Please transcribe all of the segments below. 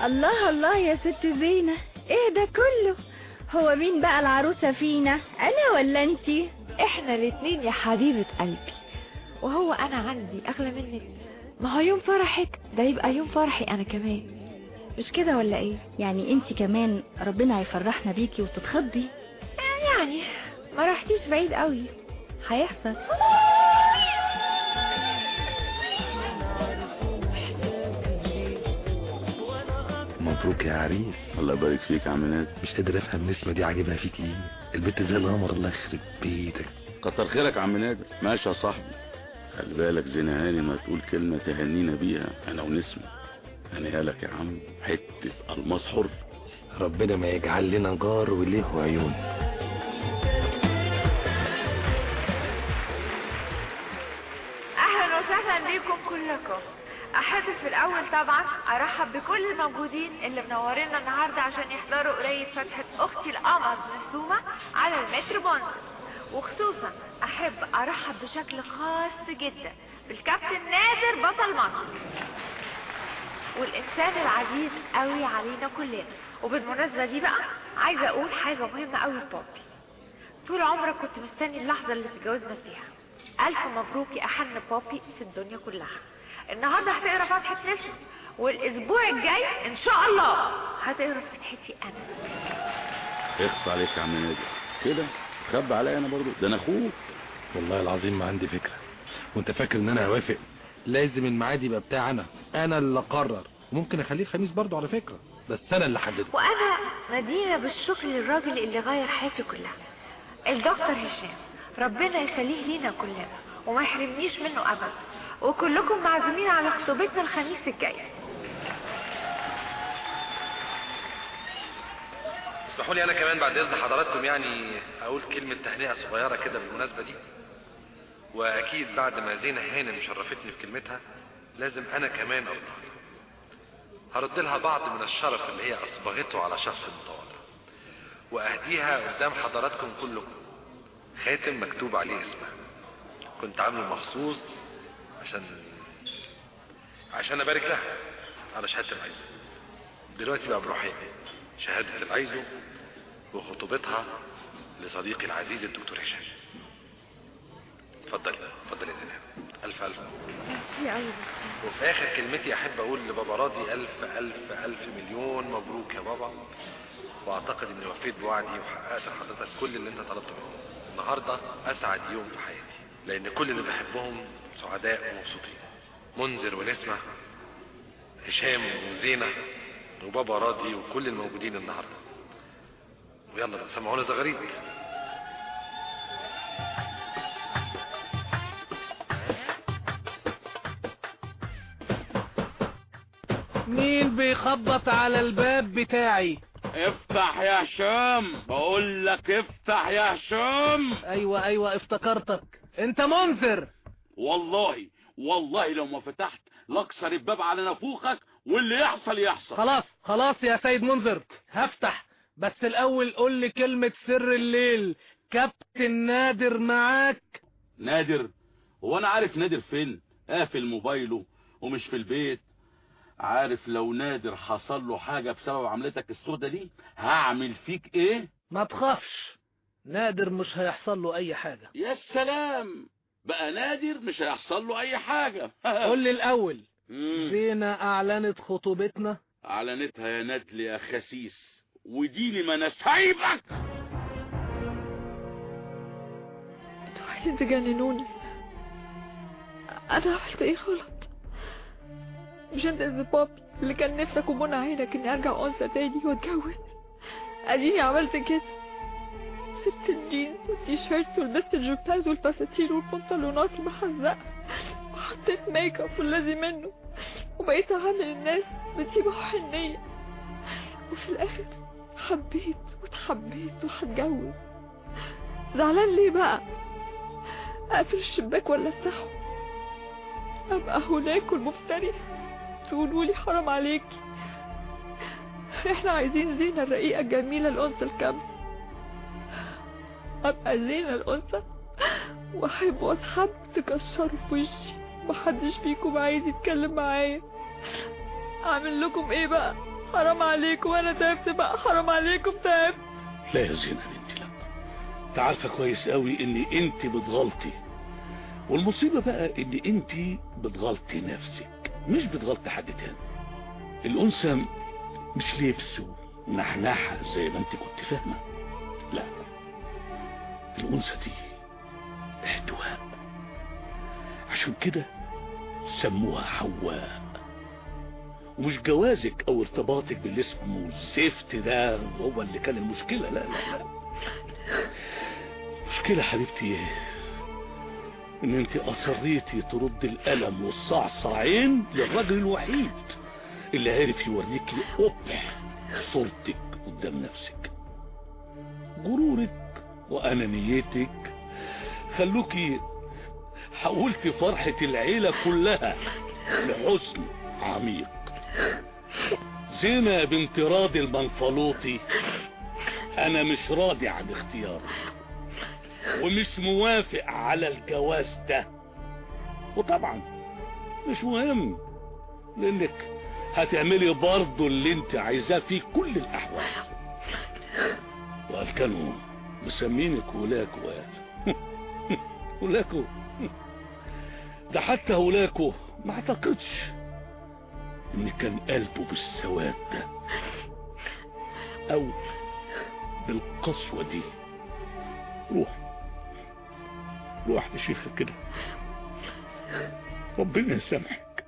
الله الله يا ست زينة ايه ده كله هو مين بقى العروسة فينا انا ولا انتي احنا الاتنين يا حبيبة قلبي وهو انا عندي اغلى منك ما هو يوم فرحك ده يبقى يوم فرحي انا كمان مش كده ولا ايه يعني انتي كمان ربنا هيفرحنا بيكي وتتخضي يعني ما رحتيش بعيد قوي هيحصل مبروك يا عريس الله يبارك فيك يا عم نادر مش قادر افهم نسمة دي عاجبها فيك ايه البنت زي القمر الله يخرب بيتك كتر خيرك يا عم نادر ماشي يا صاحبي خلي بالك زينة هاني ما تقول كلمة تهنينا بيها انا ونسمة هنيها لك يا عم حتة الماس حر ربنا ما يجعل لنا جار وليه عيون اهلا وسهلا بيكم كلكم احب في الاول طبعا ارحب بكل الموجودين اللي منورينا النهارده عشان يحضروا قرية فتحة اختي القمر نسومة على المتر بونت وخصوصا احب ارحب بشكل خاص جدا بالكابتن نادر بطل مصر والانسان العزيز قوي علينا كلنا وبالمناسبة دي بقى عايزة اقول حاجة مهمة قوي لبابي طول عمرك كنت مستني اللحظة اللي تتجوزنا فيها ألف مبروك يا أحن بابي في الدنيا كلها النهاردة هتقرا فتحة نفسك والأسبوع الجاي إن شاء الله هتقرا فتحتي أنا اخص عليك يا عم نادر كده خب عليا انا برضو ده انا اخوك والله العظيم ما عندي فكرة وانت فاكر ان انا هوافق لازم الميعاد يبقى بتاع انا انا اللي اقرر وممكن اخليه الخميس برضو على فكرة بس انا اللي حدده وأنا مدينة بالشكر للراجل اللي غير حياتي كلها الدكتور هشام ربنا يخليه لينا كلنا وما يحرمنيش منه أبدا وكلكم معزومين على خطوبتنا الخميس الجاي اسمحوا لي انا كمان بعد اذن حضراتكم يعني اقول كلمة تهنئة صغيرة كده بالمناسبة دي واكيد بعد ما زينة هانم شرفتني في كلمتها لازم انا كمان ارضى هرد لها بعض من الشرف اللي هي اصبغته على شخص متواضع واهديها قدام حضراتكم كلكم خاتم مكتوب عليه اسمها كنت عامله مخصوص عشان عشان ابارك لها على شهادة العايزة دلوقتي بقى بروحين شهادة العايزة وخطوبتها لصديقي العزيز الدكتور هشام اتفضلي اتفضلي يا زينب الف الف وفي اخر كلمتي احب اقول لبابا راضي الف الف الف مليون مبروك يا بابا واعتقد اني وفيت بوعدي وحققت لحضرتك كل اللي انت طلبته مني النهارده اسعد يوم في حياتي لان كل اللي بحبهم سعداء ومبسوطين منذر ونسمة هشام وزينة وبابا راضي وكل الموجودين النهارده ويلا بقى سمعونا زغاريد مين بيخبط على الباب بتاعي افتح يا هشام بقول لك افتح يا هشام ايوه ايوه افتكرتك انت منذر والله والله لو ما فتحت لاكسر الباب على نافوخك واللي يحصل يحصل خلاص خلاص يا سيد منذر هفتح بس الاول قول لي كلمة سر الليل كابتن نادر معاك نادر هو انا عارف نادر فين قافل موبايله ومش في البيت عارف لو نادر حصل له حاجة بسبب عملتك السودة دي هعمل فيك ايه ما تخافش نادر مش هيحصل له اي حاجة يا سلام بقى نادر مش هيحصل له اي حاجة قول لي الاول مم. زينة اعلنت خطوبتنا اعلنتها يا ندل يا خسيس وديني ما انا سايبك انتوا عايزين تجننوني انا عملت ايه غلط مش انت يا بابي اللي كان نفسك ومنى عينك اني ارجع انثى تاني واتجوز اديني عملت كده سبت الجينز والتيشيرت ولبست الجوباز والفساتين والبنطلونات المحزقة وحطيت ميك اب والذي منه وبقيت اعامل الناس بطيبة وحنية وفي الاخر حبيت واتحبيت وهتجوز زعلان ليه بقى اقفل الشباك ولا افتحه ابقى هناك والمفترس تقولوا لي حرام عليكي احنا عايزين زينة الرقيقة الجميلة الأنثى الكاملة ابقى زينة الأنثى واحب واصحاب تكشروا في وشي محدش فيكم عايز يتكلم معايا اعمل لكم ايه بقى حرام عليكم وانا تعبت بقى حرام عليكم تعبت لا يا زينة بنتي لا انت عارفة كويس قوي ان انت بتغلطي والمصيبة بقى ان انت بتغلطي نفسك مش بتغلطي حد تاني الانثى مش لبس ونحنحة زي ما انت كنت فاهمة لا الانثى دي احتواء عشان كده سموها حواء ومش جوازك او ارتباطك باللي اسمه الزفت ده هو اللي كان المشكلة لا لا لا المشكلة حبيبتي ان انت اصريتي ترد الالم والصعصعين للراجل الوحيد اللي عرف يوريكي قبح صورتك قدام نفسك غرورك وانانيتك خلوكي حولتي فرحة العيلة كلها لحزن عميق زينة بنت راضي المنفلوطي انا مش راضي عن اختياري ومش موافق على الجواز ده وطبعا مش مهم لانك هتعملي برضه اللي انت عايزاه في كل الاحوال وقال كانوا مسمينك ولاكو قال ولاكو ده حتى ولاكو ما اعتقدش ان كان قلبه بالسواد ده او بالقسوة دي روح روح يا شيخة كده ربنا يسامحك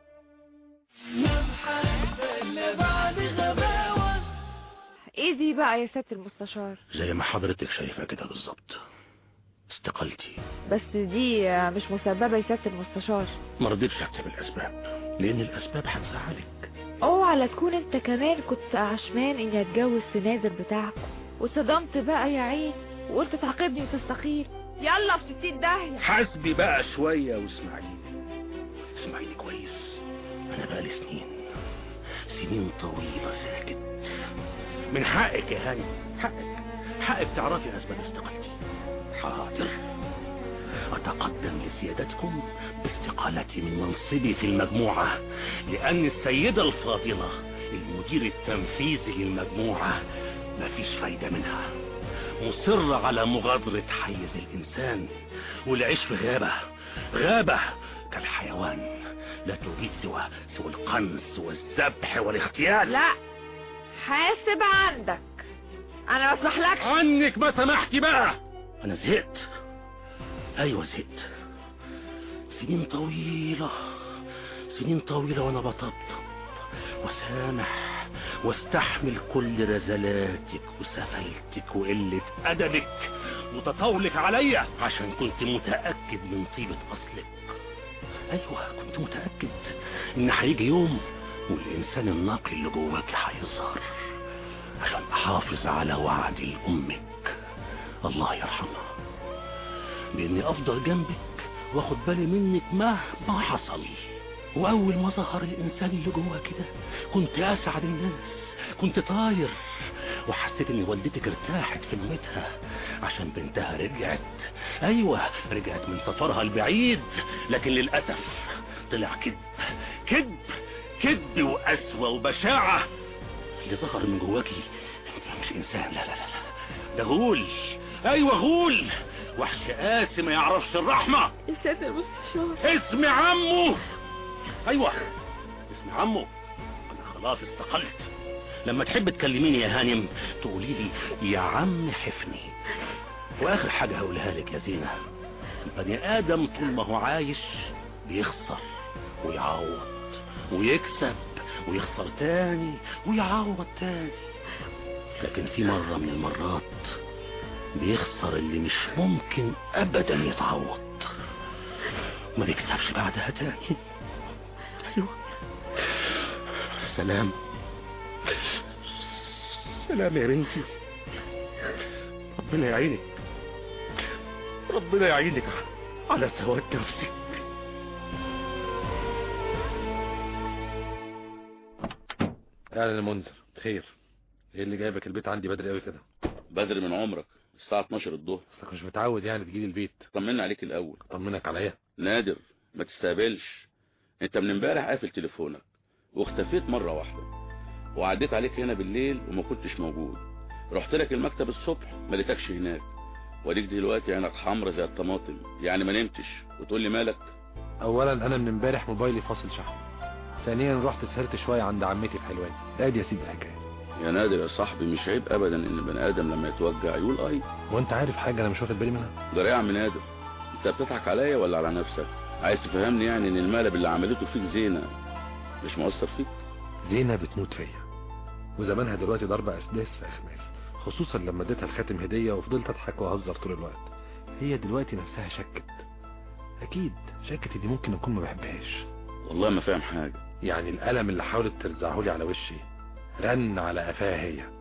ايه دي بقى يا سيادة المستشار زي ما حضرتك شايفة كده بالظبط استقالتي بس دي مش مسببة يا سيادة المستشار ما رضيتش اكتب الاسباب لان الاسباب هتزعلك اوعى لا تكون انت كمان كنت عشمان اني اتجوز سنادر بتاعكم واتصدمت بقى يا عين وقلت تعاقبني وتستقيل يلا في ستين داهية حاسبي بقى شوية واسمعيني اسمعيني كويس انا بقالي سنين سنين طويلة ساكت من حقك يا هاني حقك حقك تعرفي اسباب استقالتي حاضر أتقدم لسيادتكم باستقالتي من منصبي في المجموعة لأن السيدة الفاضلة المدير التنفيذي للمجموعة مفيش فايدة منها مصرة على مغادرة حيز الإنسان والعيش في غابة غابة كالحيوان لا تريد سوى سوى القنص والذبح والاغتيال لا حاسب عندك انا ما اسمحلكش عنك ما سمحتي بقى انا زهقت ايوه زهقت سنين طويلة سنين طويلة وانا بطبطب وسامح واستحمل كل رزلاتك وسفلتك وقلة ادبك وتطاولك عليا عشان كنت متأكد من طيبة اصلك ايوه كنت متأكد ان هيجي يوم والانسان النقي اللي جواك هيظهر عشان احافظ على وعدي لامك الله يرحمها باني افضل جنبك واخد بالي منك مهما حصل واول ما ظهر الانسان اللي جوا كده كنت اسعد الناس كنت طاير وحسيت ان والدتك ارتاحت في نومتها عشان بنتها رجعت ايوه رجعت من سفرها البعيد لكن للاسف طلع كذب كذب كذب وقسوه وبشاعه اللي ظهر من جواكي مش انسان لا لا لا لا ده غول ايوه غول وحش قاسي ما يعرفش الرحمه يا سيادة المستشار اسم عمه ايوه اسم عمه انا خلاص استقلت لما تحب تكلميني يا هانم تقولي لي يا عم حفني واخر حاجة هقولها لك يا زينة البني ادم طول ما هو عايش بيخسر ويعوض ويكسب ويخسر تاني ويعوض تاني لكن في مرة من المرات بيخسر اللي مش ممكن ابدا يتعوض ما بيكسبش بعدها تاني ايوه سلام سلام يا بنتي ربنا يعينك ربنا يعينك على سواد نفسك اهلا يا منذر خير ايه اللي جايبك البيت عندي بدري قوي كده بدري من عمرك الساعة 12 الظهر اصلك مش متعود يعني تجيلي البيت طمنا عليك الاول اطمنك عليا نادر ما تستقبلش انت من امبارح قافل تليفونك واختفيت مرة واحدة وعديت عليك هنا بالليل وما كنتش موجود رحت لك المكتب الصبح ما لقيتكش هناك واديك دلوقتي عينك حمرا زي الطماطم يعني ما نمتش وتقول لي مالك اولا انا من امبارح موبايلي فاصل شحن ثانيا رحت سهرت شويه عند عمتي في حلوان ادي يا سيدي الحكايه يا نادر يا صاحبي مش عيب ابدا ان البني ادم لما يتوجع يقول اي وانت عارف حاجه انا مش واخد بالي منها جرى يا عم نادر انت بتضحك عليا ولا على نفسك عايز تفهمني يعني ان المقلب اللي عملته فيك زينه مش مؤثر فيك زينة بتموت فيا وزمانها دلوقتي ضربة اسداس في اخماس خصوصا لما اديتها الخاتم هدية وفضلت اضحك واهزر طول الوقت هي دلوقتي نفسها شكت اكيد شكت دي ممكن اكون ما بحبهاش والله ما فاهم حاجه يعني الألم اللي حاولت ترزعه لي على وشي رن على قفاها هي